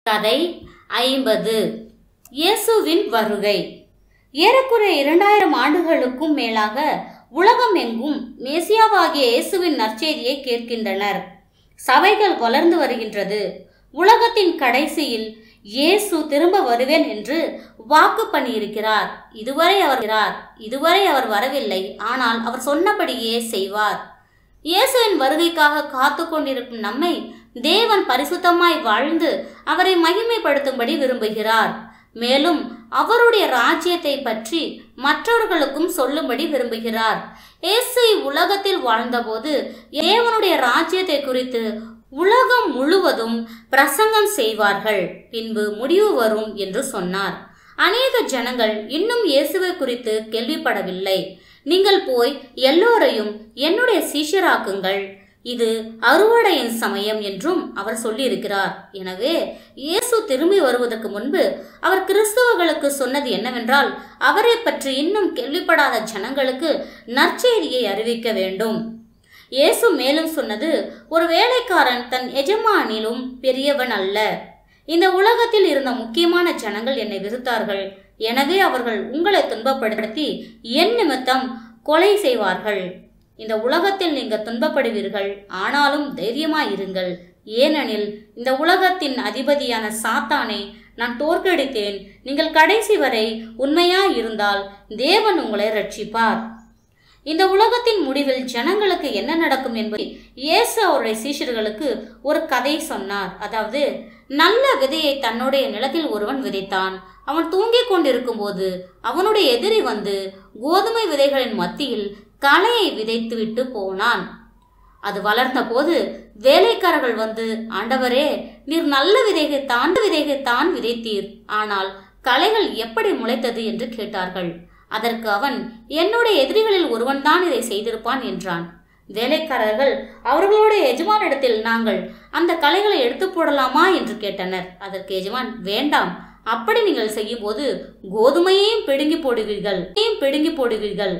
கதை ஐம்பது இயேசுவின் வருகை ஏறக்குறைய இரண்டாயிரம் ஆண்டுகளுக்கும் மேலாக உலகம் எங்கும் மேசியாவாகிய இயேசுவின் நற்செய்தியை கேட்கின்றனர் சபைகள் வளர்ந்து வருகின்றது உலகத்தின் கடைசியில் இயேசு திரும்ப வருவேன் என்று வாக்கு பண்ணியிருக்கிறார் இதுவரை அவர் இருக்கிறார். இதுவரை அவர் வரவில்லை ஆனால் அவர் சொன்னபடியே செய்வார் இயேசுவின் வருகைக்காக காத்து கொண்டிருக்கும் நம்மை தேவன் பரிசுத்தமாய் வாழ்ந்து அவரை மகிமைப்படுத்தும்படி விரும்புகிறார் மேலும் அவருடைய ராஜ்யத்தை பற்றி மற்றவர்களுக்கும் சொல்லும்படி விரும்புகிறார் இயேசு உலகத்தில் வாழ்ந்தபோது தேவனுடைய ராஜ்யத்தை குறித்து உலகம் முழுவதும் பிரசங்கம் செய்வார்கள் பின்பு முடிவு வரும் என்று சொன்னார் அநேக ஜனங்கள் இன்னும் இயேசுவை குறித்து கேள்விப்படவில்லை நீங்கள் போய் எல்லோரையும் என்னுடைய சீஷராக்குங்கள் இது அறுவடையின் சமயம் என்றும் அவர் சொல்லியிருக்கிறார் எனவே இயேசு திரும்பி வருவதற்கு முன்பு அவர் கிறிஸ்தவர்களுக்கு சொன்னது என்னவென்றால் அவரை பற்றி இன்னும் கேள்விப்படாத ஜனங்களுக்கு நற்செய்தியை அறிவிக்க வேண்டும் இயேசு மேலும் சொன்னது ஒரு வேலைக்காரன் தன் எஜமானிலும் பெரியவன் அல்ல இந்த உலகத்தில் இருந்த முக்கியமான ஜனங்கள் என்னை வெறுத்தார்கள் எனவே அவர்கள் உங்களை துன்பப்படுத்தி என் நிமித்தம் கொலை செய்வார்கள் இந்த உலகத்தில் நீங்கள் துன்பப்படுவீர்கள் ஆனாலும் தைரியமாயிருங்கள் ஏனெனில் இந்த உலகத்தின் அதிபதியான சாத்தானை நான் தோற்கடித்தேன் நீங்கள் கடைசி வரை உண்மையாயிருந்தால் தேவன் உங்களை ரட்சிப்பார் இந்த உலகத்தின் முடிவில் ஜனங்களுக்கு என்ன நடக்கும் என்பதை இயேசு அவருடைய சீஷர்களுக்கு ஒரு கதை சொன்னார் அதாவது நல்ல விதையை தன்னுடைய நிலத்தில் ஒருவன் விதைத்தான் அவன் தூங்கிக் கொண்டிருக்கும் போது அவனுடைய எதிரி வந்து கோதுமை விதைகளின் மத்தியில் களையை விதைத்துவிட்டு போனான் அது வளர்ந்த போது வேலைக்காரர்கள் வந்து ஆண்டவரே நீர் நல்ல விதைகை தான் விதைகை தான் விதைத்தீர் ஆனால் களைகள் எப்படி முளைத்தது என்று கேட்டார்கள் அதற்கு அவன் என்னுடைய எதிரிகளில் ஒருவன்தான் இதை செய்திருப்பான் என்றான் வேலைக்காரர்கள் அவர்களுடைய எஜமானிடத்தில் நாங்கள் அந்த களைகளை எடுத்து போடலாமா என்று கேட்டனர் அதற்கு எஜமான் வேண்டாம் அப்படி நீங்கள் செய்யும்போது கோதுமையையும் பிடுங்கி போடுவீர்கள் பிடுங்கி போடுவீர்கள்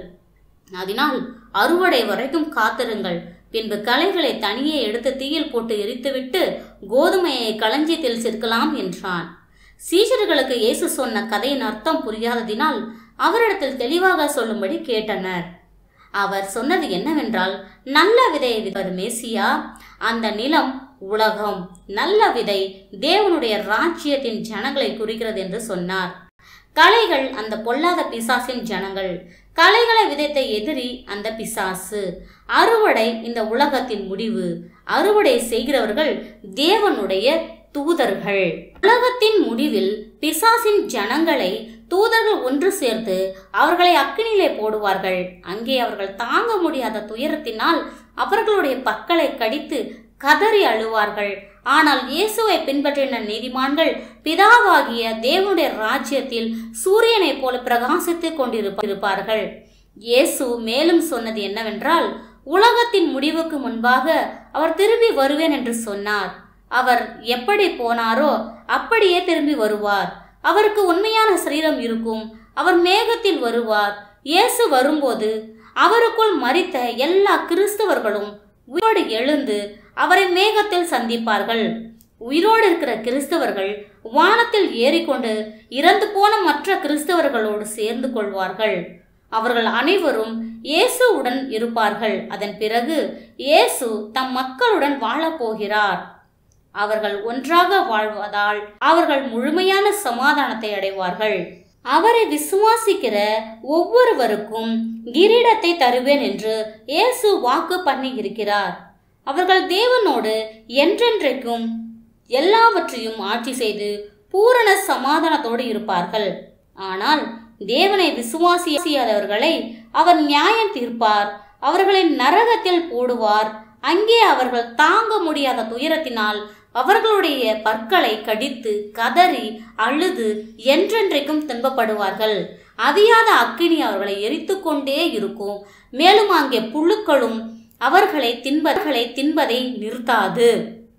அதனால் அறுவடை வரைக்கும் காத்திருங்கள் பின்பு களைகளை தனியே எடுத்து தீயில் போட்டு எரித்துவிட்டு கோதுமையை களஞ்சியத்தில் சேர்க்கலாம் என்றான் சீஷர்களுக்கு இயேசு சொன்ன கதையின் அர்த்தம் புரியாததினால் அவரிடத்தில் தெளிவாக சொல்லும்படி கேட்டனர் அவர் சொன்னது என்னவென்றால் நல்ல விதையை விதர் மேசியா அந்த நிலம் உலகம் நல்ல விதை தேவனுடைய ராஜ்யத்தின் ஜனங்களை குறிக்கிறது என்று சொன்னார் கலைகள் அந்த பொல்லாத பிசாசின் ஜனங்கள் கலைகளை விதைத்த எதிரி அந்த பிசாசு அறுவடை இந்த உலகத்தின் முடிவு அறுவடை செய்கிறவர்கள் தேவனுடைய தூதர்கள் உலகத்தின் முடிவில் பிசாசின் ஜனங்களை தூதர்கள் ஒன்று சேர்த்து அவர்களை அக்கினியிலே போடுவார்கள் அங்கே அவர்கள் தாங்க முடியாத துயரத்தினால் அவர்களுடைய பற்களை கடித்து கதறி அழுவார்கள் ஆனால் இயேசுவை பின்பற்றின நீதிமான்கள் பிதாவாகிய தேவனுடைய ராஜ்யத்தில் சூரியனைப் போல பிரகாசித்துக் கொண்டிருப்பார்கள் இயேசு மேலும் சொன்னது என்னவென்றால் உலகத்தின் முடிவுக்கு முன்பாக அவர் திரும்பி வருவேன் என்று சொன்னார் அவர் எப்படி போனாரோ அப்படியே திரும்பி வருவார் அவருக்கு உண்மையான சரீரம் இருக்கும் அவர் மேகத்தில் வருவார் இயேசு வரும்போது அவருக்குள் மறித்த எல்லா கிறிஸ்தவர்களும் உயிரோடு எழுந்து அவரை மேகத்தில் சந்திப்பார்கள் உயிரோடு இருக்கிற கிறிஸ்தவர்கள் வானத்தில் ஏறிக்கொண்டு இறந்து போன மற்ற கிறிஸ்தவர்களோடு சேர்ந்து கொள்வார்கள் அவர்கள் அனைவரும் இயேசுவுடன் இருப்பார்கள் அதன் பிறகு இயேசு தம் மக்களுடன் வாழப்போகிறார் அவர்கள் ஒன்றாக வாழ்வதால் அவர்கள் முழுமையான சமாதானத்தை அடைவார்கள் அவரை விசுவாசிக்கிற ஒவ்வொருவருக்கும் கிரீடத்தை தருவேன் என்று இயேசு வாக்கு பண்ணி இருக்கிறார் அவர்கள் தேவனோடு என்றென்றைக்கும் எல்லாவற்றையும் ஆட்சி செய்து பூரண சமாதானத்தோடு இருப்பார்கள் ஆனால் தேவனை விசுவாசியாதவர்களை அவர் நியாயம் தீர்ப்பார் அவர்களை நரகத்தில் போடுவார் அங்கே அவர்கள் தாங்க முடியாத துயரத்தினால் அவர்களுடைய பற்களை கடித்து கதறி அழுது என்றென்றைக்கும் துன்பப்படுவார்கள் அவியாத அக்கினி அவர்களை எரித்து கொண்டே இருக்கும் மேலும் அங்கே புழுக்களும் அவர்களை தின்பர்களை தின்பதை நிறுத்தாது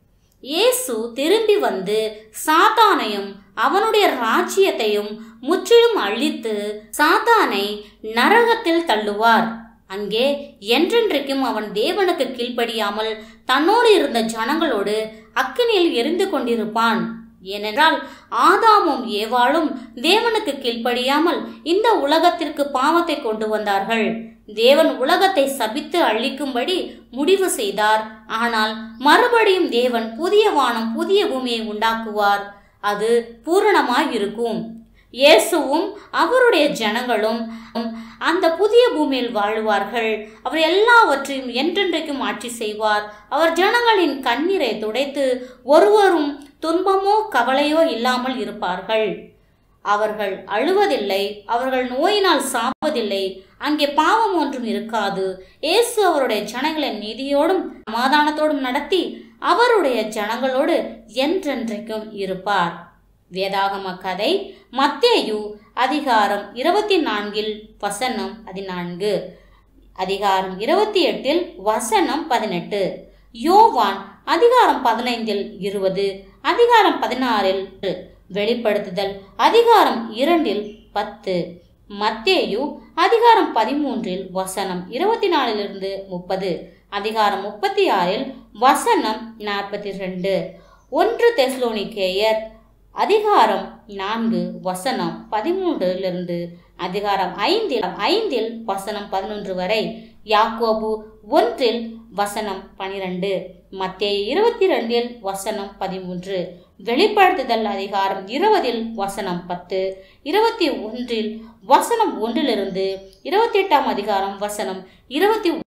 இயேசு திரும்பி வந்து சாத்தானையும் அவனுடைய ராஜ்யத்தையும் முற்றிலும் அழித்து சாத்தானை நரகத்தில் தள்ளுவார் அங்கே என்றென்றைக்கும் அவன் தேவனுக்கு கீழ்ப்படியாமல் தன்னோடு இருந்த ஜனங்களோடு அக்கினியில் எரிந்து கொண்டிருப்பான் ஏனென்றால் ஆதாமும் ஏவாளும் தேவனுக்கு கீழ்ப்படியாமல் இந்த உலகத்திற்கு பாவத்தை கொண்டு வந்தார்கள் தேவன் உலகத்தை சபித்து அழிக்கும்படி முடிவு செய்தார் ஆனால் மறுபடியும் தேவன் புதிய வானம் புதிய பூமியை உண்டாக்குவார் அது பூரணமாய் இருக்கும் இயேசுவும் அவருடைய ஜனங்களும் அந்த புதிய பூமியில் வாழுவார்கள் அவர் எல்லாவற்றையும் என்றென்றைக்கும் ஆட்சி செய்வார் அவர் ஜனங்களின் கண்ணீரை துடைத்து ஒருவரும் துன்பமோ கவலையோ இல்லாமல் இருப்பார்கள் அவர்கள் அழுவதில்லை அவர்கள் நோயினால் சாவதில்லை அங்கே பாவம் ஒன்றும் இருக்காது இயேசு அவருடைய ஜனங்களை நீதியோடும் சமாதானத்தோடும் நடத்தி அவருடைய ஜனங்களோடு என்றென்றைக்கும் இருப்பார் வேதாகம கதை மத்தேயு அதிகாரம் இருபத்தி நான்கில் வசனம் பதினான்கு அதிகாரம் இருபத்தி எட்டில் வசனம் பதினெட்டு யோவான் அதிகாரம் பதினைந்தில் இருபது அதிகாரம் பதினாறில் வெளிப்படுத்துதல் அதிகாரம் இரண்டில் பத்து மத்தேயு அதிகாரம் பதிமூன்றில் வசனம் இருபத்தி நாலிலிருந்து முப்பது அதிகாரம் முப்பத்தி ஆறில் வசனம் நாற்பத்தி ரெண்டு ஒன்று தெஸ்லோனிக்கேயர் அதிகாரம் நான்கு வசனம் பதிமூன்றிலிருந்து அதிகாரம் ஐந்தில் ஐந்தில் வசனம் பதினொன்று வரை யாக்கோபு ஒன்றில் வசனம் பனிரெண்டு மத்திய இருபத்தி ரெண்டில் வசனம் பதிமூன்று வெளிப்படுத்துதல் அதிகாரம் இருபதில் வசனம் பத்து இருபத்தி ஒன்றில் வசனம் ஒன்றிலிருந்து இருபத்தி எட்டாம் அதிகாரம் வசனம் இருபத்தி